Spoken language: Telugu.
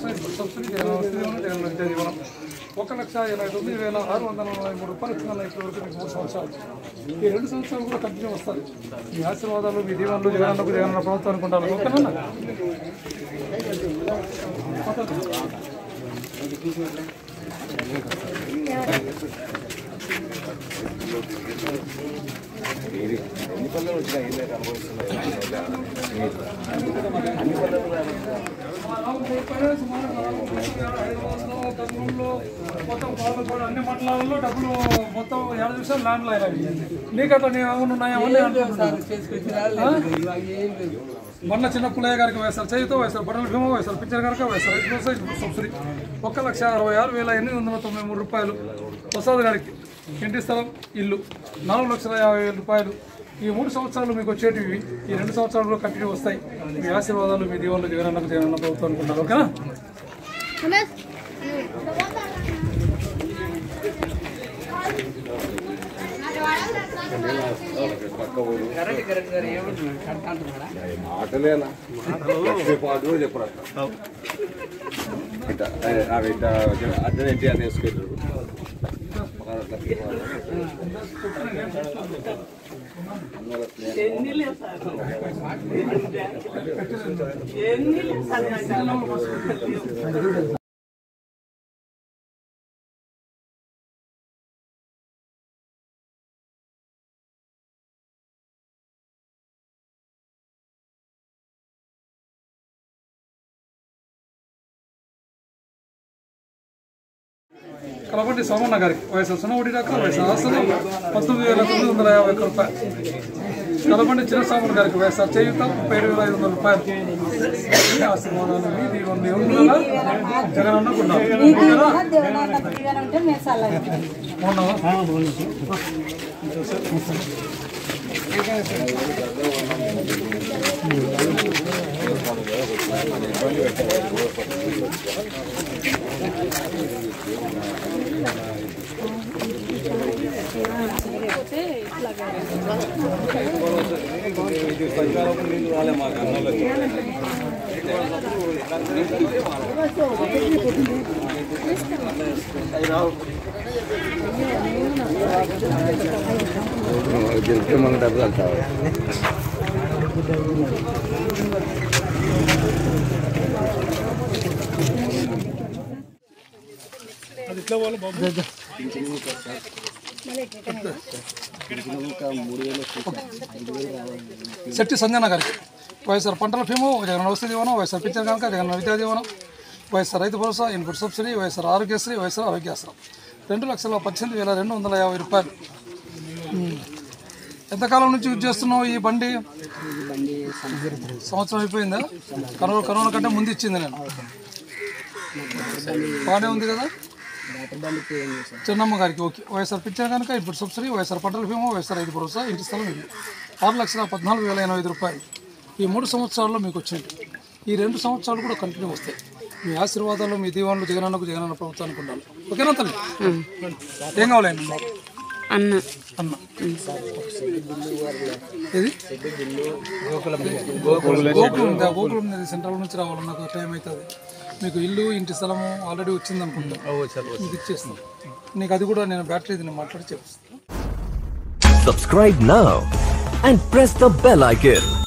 భరోసా ఇప్పుడు సబ్సిడీ జగన్ వస్తుంది జగన్ విద్యా దీవెనం ఒక లక్ష ఇరవై తొమ్మిది వేల ఆరు వందల నలభై మూడు రూపాయలు ఇస్తున్నాను ఇప్పటి వరకు మీకు మూడు సంవత్సరాలు ఈ రెండు సంవత్సరాలు కూడా కంటిన్యూ వస్తారు మీ ఆశీర్వాదాలు మీ దీవెనలు జగనన్నకు జగనన్న ప్రభుత్వం అనుకుంటారు ఓకేనా మొత్తం పాలకోడ అన్ని మండలాల్లో డబ్బులు మొత్తం ఏడు నిమిషాలు ల్యాండ్ లైన్ అవి నీకు అట్లా నేను ఏమైనా ఉన్నాయా అవన్నీ అంటున్నాను. మొన్న చిన్న పుల్లయ్య గారికి వేస్తారు చేయితో వేస్తారు బట్టల భీమా వేస్తారు పిక్చర్ కనుక వేస్తారు ఇది వస్తాయి ఇప్పుడు సబ్సిడీ ఒక్క లక్ష అరవై ఆరు వేల ఎనిమిది వందల తొంభై మూడు రూపాయలు ప్రసాద్ గారికి ఇంటి స్థలం ఇల్లు నాలుగు లక్షల యాభై వేల రూపాయలు ఈ మూడు సంవత్సరాలు మీకు వచ్చేటివి ఈ రెండు సంవత్సరాలు కూడా కంటిన్యూ వస్తాయి మీ ఆశీర్వాదాలు మీ దీవెనలు జగనన్నకు జగనన్న ప్రభుత్వం అనుకుంటారు ఓకేనా మాటలేనా లక్ష్మీపాదు కూడా చెప్పరు అట్లా ఇట్ట అవి ఇట్ట అర్థం ఏంటి అని వేసుకెళ్ళారు కలబండి సోమన్న గారికి వయసు సున్నఒడి దాకా వయసు ఆస్తులు పంతొమ్మిది వేల తొమ్మిది వందల యాభై ఒక్క రూపాయలు కలబండి చిన్నస్వాముల గారికి వయసు చేయుత ముప్పై ఏడు వేల ఐదు వందల రూపాయలు ఆశీర్వాదాలు మీ దీవెనలు ఎవరు ఉండాలా? జగన్ అన్నకున్నారు బాగున్నావా గెలిస్తే మన డబ్బులు అంటారు శెట్టి సంజన గారికి వైఎస్ఆర్ పంటల భీము జగన్ వస్తు దీవనం వైఎస్ఆర్ పింఛన్ కనుక జగన్ విద్యా దీవనం YSR Rythu Bharosa input subsidy YSR Aarogyasri YSR ఆరోగ్యాశ్రం రెండు లక్షల పద్దెనిమిది వేల రెండు వందల యాభై రూపాయలు ఉమ్. ఎంతకాలం నుంచి యూజ్ చేస్తున్నావు ఈ బండి సంవత్సరం అయిపోయిందా కరోనా కరోనా కంటే ముందు ఇచ్చింది నేను బాగానే ఉంది కదా చిన్నమ్మ గారికి ఓకే వైఎస్ఆర్ పిక్చర్ కనుక ఇప్పుడు సబ్సిడీ వైఎస్ఆర్ పంటల భీమా వైఎస్ఆర్ ఐదు భరోసా ఇంటి స్థలం ఇది ఆరు లక్షల పద్నాలుగు వేల ఎనభై ఐదు రూపాయలు ఈ మూడు సంవత్సరాల్లో మీకు వచ్చింది ఈ రెండు సంవత్సరాలు కూడా కంటిన్యూ వస్తాయి మీ ఆశీర్వాదాలు మీ దీవెనలు జగనన్నకు జగనన్న ప్రభుత్వానికి ఉండాలి ఓకేనా తల్లి ఏం కావాలండి మాకు అన్న అన్న ఏది గోకులం ఉందా గోకులం అనేది సెంట్రల్ నుంచి రావాలి నాకు టైం అవుతుంది మీకు ఇల్లు ఇంటి స్థలము ఆల్రెడీ వచ్చింది అనుకుంటా మీకు ఇచ్చేస్తాం నీకు అది కూడా నేను బ్యాటరీ నేను మాట్లాడి చెప్తాను Subscribe now and press the bell icon.